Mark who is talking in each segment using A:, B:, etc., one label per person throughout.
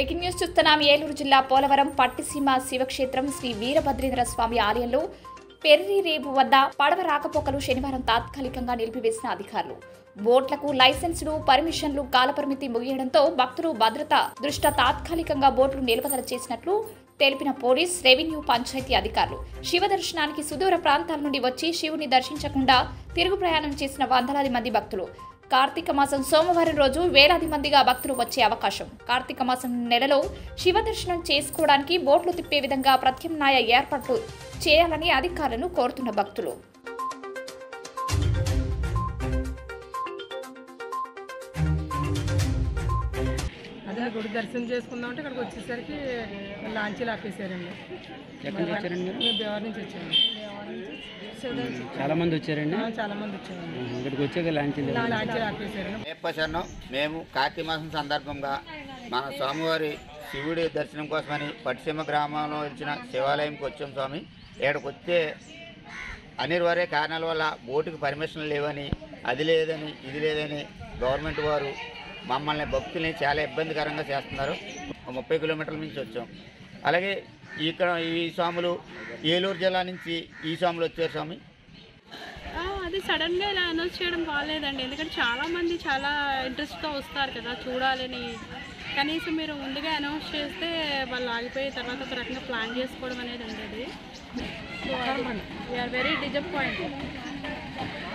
A: breaking news చూస్తున్నాం ఏలూరు జిల్లా పోలవరం పట్టిసీమ శివక్షేత్రం శ్రీ వీరభద్రేంద్ర స్వామి ఆలయంలో పెర్రి రేపు వద్ద పడవ రాకపోకలు శనివారం తాత్కాలికంగా నిలిపివేసిన అధికారులు బోట్లకు లైసెన్సులు పర్మిషన్లు కాలపరిమితి ముగియడంతో భక్తులు భద్రత దృష్ట్యా తాత్కాలికంగా బోట్లు నిలుపుదల చేసినట్లు తెలిపిన పోలీస్ రెవెన్యూ పంచాయతీ అధికారులు శివ దర్శనానికి సుదూర ప్రాంతాల నుండి వచ్చి శివుని దర్శించకుండా తిరుగు ప్రయాణం చేసిన వందలాది మంది భక్తులు కార్తీక మాసం సోమవారం రోజు వేలాది మందిగా భక్తులు వచ్చే అవకాశం కార్తీక మాసం నెలలో శివ దర్శనం చేసుకోవడానికి బోట్లు తిప్పే విధంగా ప్రత్యామ్నాయ ఏర్పాట్లు చేయాలని అధికారులను కోరుతున్న భక్తులు
B: అదే గుడి దర్శనం చేసుకుందాం అంటే ఇక్కడికి వచ్చేసరికి లాంచీలు ఆపేశారండి
C: ఎక్కడి నుంచి వచ్చారండి మీరు
B: మేము దేవారి నుంచి వచ్చామండి
C: చాలా మంది వచ్చారండి
B: ఆ, చాలా మంది వచ్చామండి
C: ఇక్కడికి వచ్చాక లాంచ్
B: లాంచీలు ఆపేశారండి
D: నేపథ్యంలో మేము కార్తీక మాసం సందర్భంగా మన స్వామివారి శివుడి దర్శనం కోసమని పట్టిసీమ గ్రామంలో ఇచ్చిన శివాలయంకి వచ్చాం స్వామి ఇక్కడికి వస్తే అనివార్య కారణాల వల్ల బోటుకి పర్మిషన్ లేవని అది లేదని ఇది లేదని గవర్నమెంట్ వారు మమ్మల్ని భక్తుల్ని చాలా ఇబ్బందికరంగా చేస్తున్నారు ఒక ముప్పై కిలోమీటర్ల నుంచి వచ్చాం అలాగే ఇక్కడ ఈ స్వాములు ఏలూరు జిల్లా నుంచి ఈ స్వాములు వచ్చారు స్వామి
E: ఆ, అది సడన్గా ఇలా అనౌన్స్ చేయడం బాగాలేదండి ఎందుకంటే చాలా మంది చాలా ఇంట్రెస్ట్తో వస్తారు కదా చూడాలని కనీసం మీరు ముందుగా అనౌన్స్ చేస్తే వాళ్ళు ఆగిపోయి తర్వాత ఒక రకంగా ప్లాన్ చేసుకోవడం అనేది ఉండేది సో వీఆర్ వెరీ డిజపాయింట్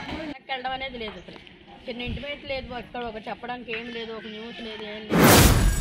F: వెళ్ళడం అనేది లేదు అసలు చిన్న ఇంటిమేట్ లేదు ఎక్కడ ఒక చెప్పడానికి ఏం లేదు ఒక న్యూస్ లేదు ఏం లేదు